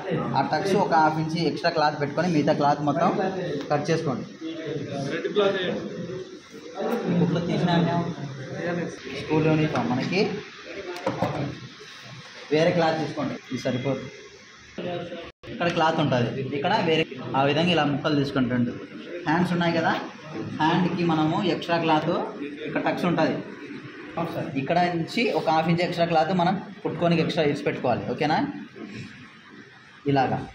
ఆ టక్స్ ఒక half inch extra cloth పెట్టుకొని మిగతా క్లాత్ మొత్తం కట్ చేసుకోండి బుక్లో తీసిన స్కూల్ యూనిఫామ్ మనకి వేరే క్లాత్ తీసుకోండి ఇది సరిపోదు ఇక్కడ క్లాత్ ఉంటుంది ఇక్కడ వేరే ఆ విధంగా ఇలా ముక్కలు తీసుకుంటూ రెండు హ్యాండ్స్ ఉన్నాయి కదా హ్యాండ్కి మనము ఎక్స్ట్రా క్లాత్ ఇక్కడ టక్స్ ఉంటుంది ఇక్కడ నుంచి ఒక హాఫ్ ఇంచ్ ఎక్స్ట్రా క్లాత్ మనం కుట్టుకోనికి ఎక్స్ట్రా ఇచ్చి పెట్టుకోవాలి ఓకేనా ఇలాగా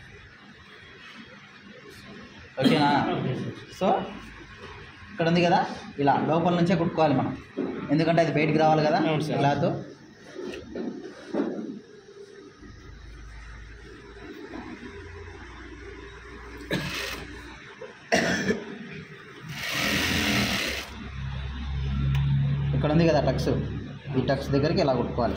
ఓకేనా సో ఇక్కడ ఉంది కదా ఇలా లోపల నుంచే కుట్టుకోవాలి మనం ఎందుకంటే అది బయటికి రావాలి కదా అవును సార్. క్లాత్ ఇక్కడ ఉంది కదా టక్స్ ఈ టక్స్ దగ్గరికి ఇలా కుట్టుకోవాలి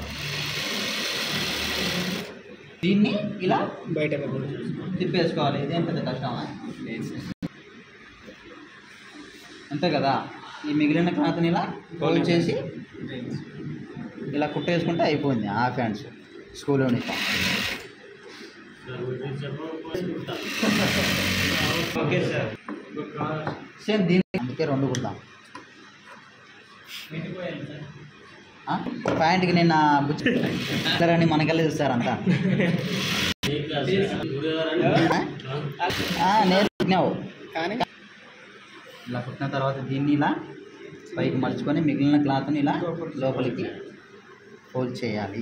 దీన్ని ఇలా బయట తిప్పేసుకోవాలి ఇదేం పెద్ద కష్టమా అంతే కదా ఈ మిగిలిన క్లాత్ని ఇలా ఫోల్డ్ చేసి ఇలా కుట్టేసుకుంటే అయిపోయింది half hands school uniform okay sir same దీన్ని అందుకే రెండు కుడతాం ఆ? ప్యాంట్కి నిన్న బుచ్చారని మనకెళ్ళి చూస్తారు అంతా ఆ, నేర్చుకున్నావు కానీ ఇలా కుట్టిన తర్వాత దీన్ని ఇలా పైకి మలుచుకొని మిగిలిన క్లాత్ని ఇలా లోపలికి ఫోల్డ్ చేయాలి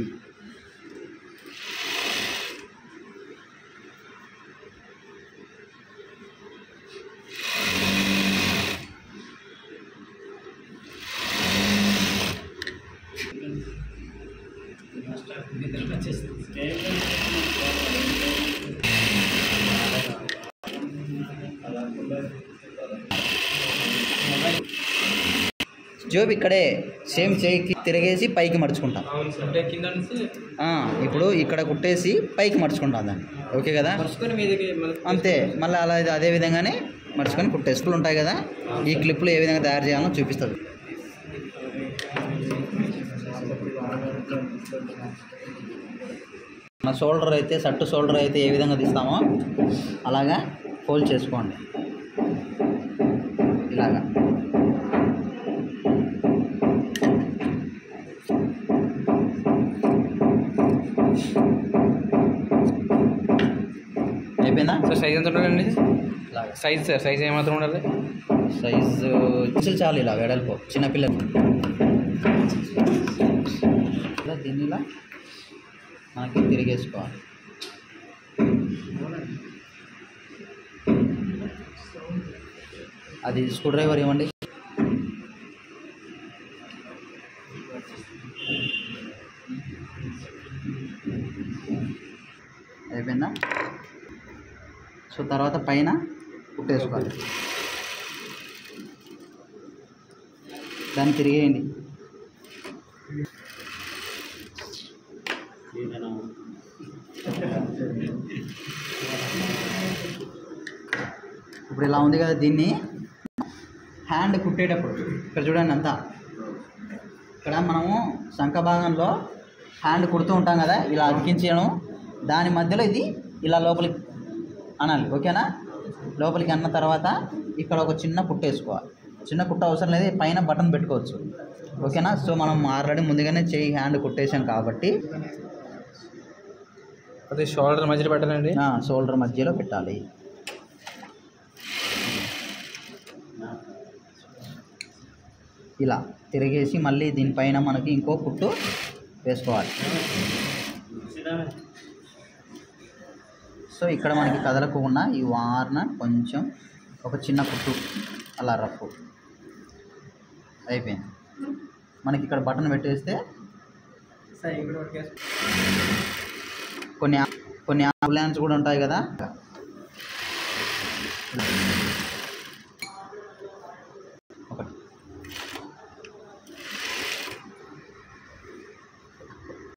జోబ్ ఇక్కడే సేమ్ చేయికి తిరిగేసి పైకి మడుచుకుంటాం అవును సార్ అంటే కింద నుంచి ఆ, ఇప్పుడు ఇక్కడ కుట్టేసి పైకి మడుచుకుంటాం దాన్ని ఓకే కదా పరుచుకొని మీదకి మళ్ళీ అంతే మళ్ళీ అలా ఇది అదే విధంగానే మడుచుకొని ఇప్పుడు టెస్టులు ఉంటాయి కదా ఈ క్లిప్లు ఏ విధంగా తయారు చేయాలో చూపిస్తుంది మన షోల్డర్ అయితే షర్ట్ షోల్డర్ అయితే ఏ విధంగా తీస్తామో అలాగా ఫోల్డ్ చేసుకోండి ఇలాగా అయిపోయిందా సార్ సైజ్ ఎంత ఉండాలండి ఇలాగా సైజ్ సార్ సైజ్ ఏమాత్రం ఉండాలి సైజు ఇంచులు చాలు ఇలా వెడల్పు చిన్నపిల్లలు ఇలా దీన్ని ఇలా మనకి తిరిగేసుకోవాలి అది స్క్రూ డ్రైవర్ ఇవ్వండి అయిపోయిందా సో తర్వాత పైన కుట్టేసుకోవాలి దాన్ని తిరిగేయండి ఇప్పుడు ఇలా ఉంది కదా దీన్ని హ్యాండ్ కుట్టేటప్పుడు ఇక్కడ చూడండి అంతా ఇక్కడ మనము శంఖ భాగంలో హ్యాండ్ కుడుతూ ఉంటాం కదా ఇలా అతికించడం దాని మధ్యలో ఇది ఇలా లోపలికి అనాలి ఓకేనా లోపలికి అన్న తర్వాత ఇక్కడ ఒక చిన్న కుట్టు వేసుకోవాలి చిన్న కుట్ట అవసరం లేదు పైన బటన్ పెట్టుకోవచ్చు ఓకేనా సో మనం ఆల్రెడీ ముందుగానే చేయి హ్యాండ్ కుట్టేసాం కాబట్టి అదే షోల్డర్ మధ్యలో పెట్టాలండి షోల్డర్ మధ్యలో పెట్టాలి ఇలా తిరిగేసి మళ్ళీ దీనిపైన మనకి ఇంకో కుట్టు వేసుకోవాలి సో ఇక్కడ మనకి కదలకుండా ఈ వారన కొంచెం ఒక చిన్న కుట్టు అలా రఫ్ అయిపోయింది మనకి ఇక్కడ బటన్ పెట్టేస్తే కొన్ని కొన్ని అంబులెన్స్ కూడా ఉంటాయి కదా